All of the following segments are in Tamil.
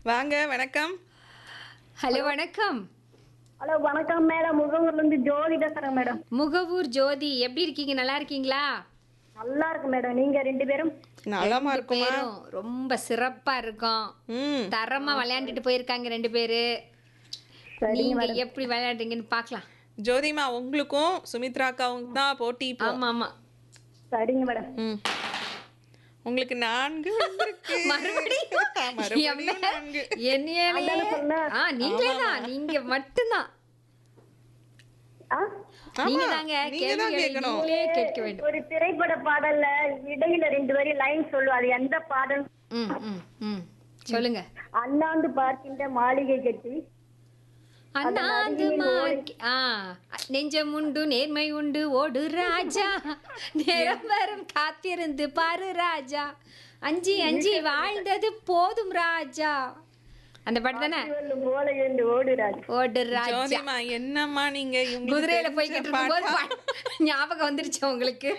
வாங்க வணக்கம் ஹலோ வணக்கம் ஹலோ வணக்கம் மேடம் முகவூர்ல இருந்து ஜோதி பேசுறேன் மேடம் முகவூர் ஜோதி எப்படி இருக்கீங்க நல்லா இருக்கீங்களா நல்லா இருக்கு மேடம் நீங்க ரெண்டு பேரும் நலமா ரெண்டு இருக்குமா பேரும் ரொம்ப சிறப்பா இருக்கோம் ம் தரமா விளையாண்டுட்டு போயிருக்காங்க ரெண்டு பேரு சரிங்க நீங்க எப்படி விளையாடுறீங்கன்னு பார்க்கலாம் ஜோதிமா உங்களுக்கும் சுமித்ரா அக்காவுக்கும் தான் போட்டி இப்போ ஆமா ஆமா சரிங்க மேடம் ம் உங்களுக்கு நான்கு வந்திருக்கு. மறுபடியும் மறுபடியும் நான்கு என்னையே ஆ நீங்களே தான் நீங்க மட்டும்தான் ஆ? நீங்க ஆமா, தாங்க நீங்க தான் கேள்விகளை கேட்கணும். நீங்களே கேட்க வேண்டும் ஒரு திரைப்பட பாடல்ல இடையில ரெண்டு வரி லைன் சொல்லு அது எந்த பாடல் ம் ம் ம் சொல்லுங்க அண்ணாந்து பார்க்கின்ற மாளிகை கட்டி அண்ணாந்து மார்க் ஆ நெஞ்சம் உண்டு நேர்மை உண்டு ஓடு ராஜா நேரம் வரும் காத்திருந்து பாரு ராஜா அஞ்சி அஞ்சி வாழ்ந்தது போதும் ராஜா அந்த பாட்டு தானே வெல்லும் போல இருந்து ஓடுறாரு ஓடு ராஜா ஜோதிமா என்னம்மா நீங்க இவங்களுக்கு குதிரையில தெரிஞ்ச போய்கிட்டு இருக்கும்போது பாட்டா? பாட்டு ஞாபகம் வந்துருச்சு உங்களுக்கு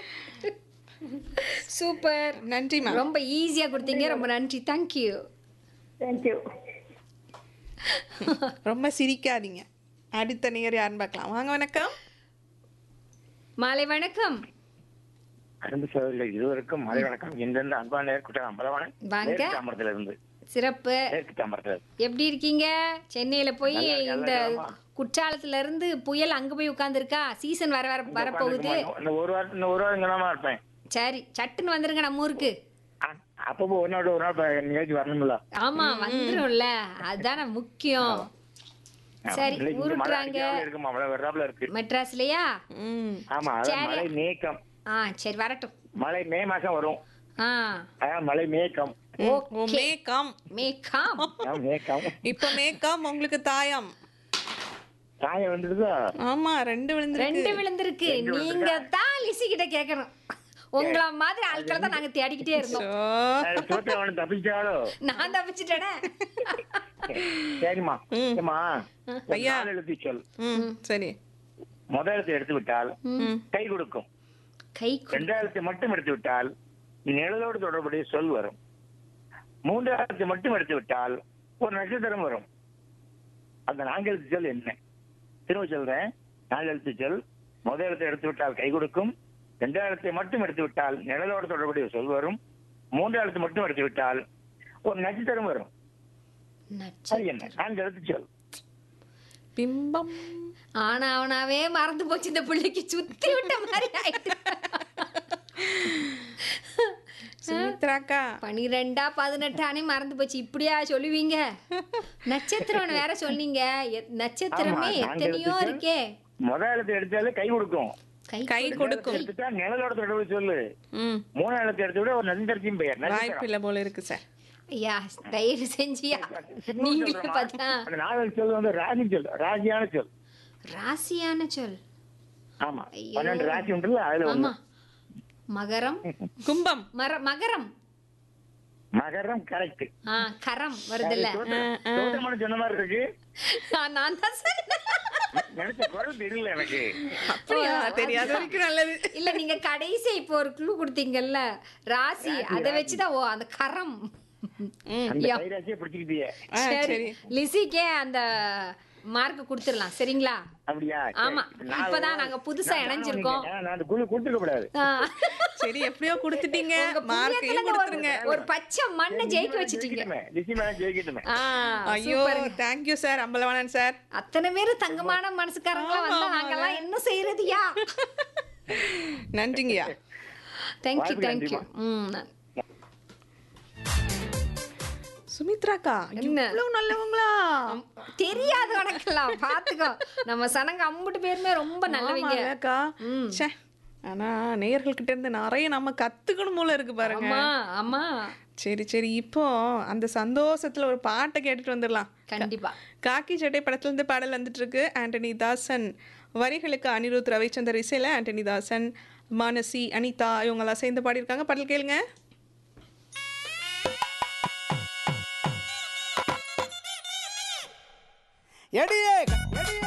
சூப்பர் நன்றிமா ரொம்ப ஈஸியா கொடுத்தீங்க ரொம்ப நன்றி தேங்க்யூ தேங்க்யூ ரொம்ப சிரிக்காதீங்க அடுத்த நேர் யாருன்னு பார்க்கலாம் வாங்க வணக்கம் மாலை வணக்கம் அன்பு சகோதரர்கள் இருவருக்கும் மலை வணக்கம் எந்தெந்த அன்பான குற்றம் அம்பலவான வாங்க. மேற்கு தாம்பரத்துல இருந்து சிறப்பு மேற்கு தாம்பரத்துல எப்படி இருக்கீங்க சென்னையில போய் நல்லா இருக்கேன், இந்த நல்லா இருக்கேன்மா. குற்றாலத்துல இருந்து புயல் அங்க போய் உட்கார்ந்துருக்கா சீசன் வர வர வரப்போகுது இந்த ஒரு வாரம் இந்த ஒரு வாரம் இங்கதான் இருப்பேன் சரி சட்டுன்னு வந்துருங்க நம்ம ஊருக்கு அ- அப்பப்போ ஒரு நாள் ஒரு நாள் இப்ப நிகழ்ச்சி வரணும்ல ஆமா வந்துரும்ல அதுதானே முக்கியம் சரி இன்னைக்கு இங்க மழை உருட்டுறாங்க அடிக்காமல இருக்குமா மழை வர்றாப்புல இருக்கு மெட்ராஸ்லயா ம் ஆமா அதான் சரி. மழை மேகம் ஆ சரி வரட்டும் மழை மே மாசம் வரும் ஆ அதான் மழை மேகம் ஓ ஓகே மேக்கம் மேக்காம் அதான் மேகம் இப்ப மேக்கம் உங்களுக்கு தாயம் சாயம் வந்துடுதா ஆமா ரெண்டு விழுந்திருக்கு ரெண்டு விழுந்திருக்கு நீங்க தான் லிசி கிட்ட கேட்கணும் உங்கள மாதிரி ஆட்களை தான் நாங்க தேடிக்கிட்டே இருந்தோம் சோ, தோட்ட அவனு தப்பிச்சாலோ நான் தப்பிச்சிட்டேனே சரிம்மா ஏம்மா ஐயா. நாலு எழுத்து சொல் ம் சரி முதல் எழுத்து எடுத்து விட்டால் ம் கை கொடுக்கும் கை இரண்டாயிரத்தை மட்டும் எடுத்து விட்டால் நிழலோடு தொடர்புடைய சொல் வரும் மூன்றாயிரத்தை மட்டும் எடுத்து விட்டால் ஒரு நட்சத்திரம் வரும் அந்த நான்கு எழுத்து சொல் என்ன திரும்ப சொல்றேன் நாலு எழுத்து சொல் முதல் எழுத்தை எடுத்து விட்டால் கை கொடுக்கும் இரண்டாயிரத்தை மட்டும் எடுத்து விட்டால் நிழலோடு தொடர்புடைய சொல் வரும் மூன்றாயிரத்தை மட்டும் எடுத்து விட்டால் ஒரு நட்சத்திரம் வரும் அது என்ன நட்சத்திரம் நான்கு எழுத்து சொல் பிம்பம் ஆனா அவனாவே மறந்து போச்சு இந்த பிள்ளைக்கு சுத்தி விட்ட மாதிரி ஆயிட்டு சுமித்ராக்கா பனிரெண்டா பதினெட்டானே மறந்து போச்சு இப்படியா சொல்லுவீங்க நட்சத்திரம் வேற சொன்னீங்க எத்- நட்சத்திரமே ஆமா, நான்கு எத்தனையோ எழுத்துக்கள். இருக்கே முதல் எழுத்தை எடுத்தாலே கை கொடுக்கும் கை கை கொடுக்கும் எடுத்துட்டா நிழலோட தொடர்பு சொல்லு ம் மூணாம் எழுத்தை எடுத்து விட ஒரு நட்சத்திரத்தையும் பெயர் நட்சத்திரம் வாய்ப்பில்லை போல இருக்கு சார் ஐயா தயவு செஞ்சியா சின்னது நீங்களே சொல்றேம்மா. பார்த்தா அந்த நாலு சொல் வந்து ராசி சொல் ராசியான சொல் ராசியான சொல் ஆமா ஐயோ. பன்னெண்டு ராசி உண்டுல்ல அதுல ஒண்ணு ஆமா மகரம் கும்பம் மர மகரம் மகரம் கரெக்ட் ஆ கரம் வருதுல்ல தோட்டமான சொன்ன மாதிரி இருக்கு ஆ, நான் தான் சொன்னேன். நினைச்ச குரல் தெரியல எனக்கு அப்படியா தெரியாத வரைக்கும் நல்லது இல்ல நீங்க கடைசி இப்போ ஒரு க்ளூ கொடுத்தீங்கல்ல ராசி அதை வச்சுதான் ஓ அந்த கரம் அந்த யா. கைராசியை பிடிச்சிக்கிட்டியே ஆ, சரி சரி லிசிக்கே அந்த மார்க் கொடுத்துடலாம் சரிங்களா அப்படியா சரி. ஆமா நான் இப்பதான் நாங்க புதுசா நான் இணைஞ்சிருக்கோம் நான் நான் அந்த குழு கொடுத்துக்க கூடாது ஆ. சரி எப்படியோ கொடுத்துட்டீங்க உங்க மார்க்கையும் புண்ணியத்துல ஒரு- கொடுத்துருங்க ஒரு பச்சை மண்ணை ஜெயிக்க வச்சிட்டீங்க ஜெயிக்கட்டுமே லிசி மேடம் ஜெயிக்கட்டுமே ஆ, ஐயோ சூப்பருங்க. தேங்க்யூ சார் அம்பலவாணன் சார் அத்தனை பேரு தங்கமான மனசுக்காரங்களா வந்தா நாங்கெல்லாம் என்ன செய்யறதுயா நன்றிங்கய்யா தேங்க்யூ வாய்ப்புக்கு தேங்க்யூ ம் ந- சுமித்ராக்கா என்ன? இவ்வளவு நல்லவங்களா தெரியாது உனக்கெல்லாம் பாத்துக்கோ நம்ம சனங்க அம்புட்டு பேருமே ரொம்ப நல்லவங்க ஆமாக்கா ம். ச்சே ஆனா நேயர்கள்கிட்ட இருந்து நிறைய நம்ம கத்துக்கணும் போல இருக்கு பாருங்க ஆமா ஆமா சரி சரி இப்போ அந்த சந்தோஷத்துல ஒரு பாட்டை கேட்டுட்டு வந்துடலாம் கண்டிப்பா காக்கி சட்டை படத்துல இருந்து பாடல் வந்துட்டு இருக்கு ஆண்டனி தாசன் வரிகளுக்கு அனிருத் ரவிச்சந்தர் இசையில ஆண்டனி தாசன் மானசி அனிதா இவங்கெல்லாம் சேர்ந்து பாடியிருக்காங்க பாடல் கேளுங்க எடியே எடியே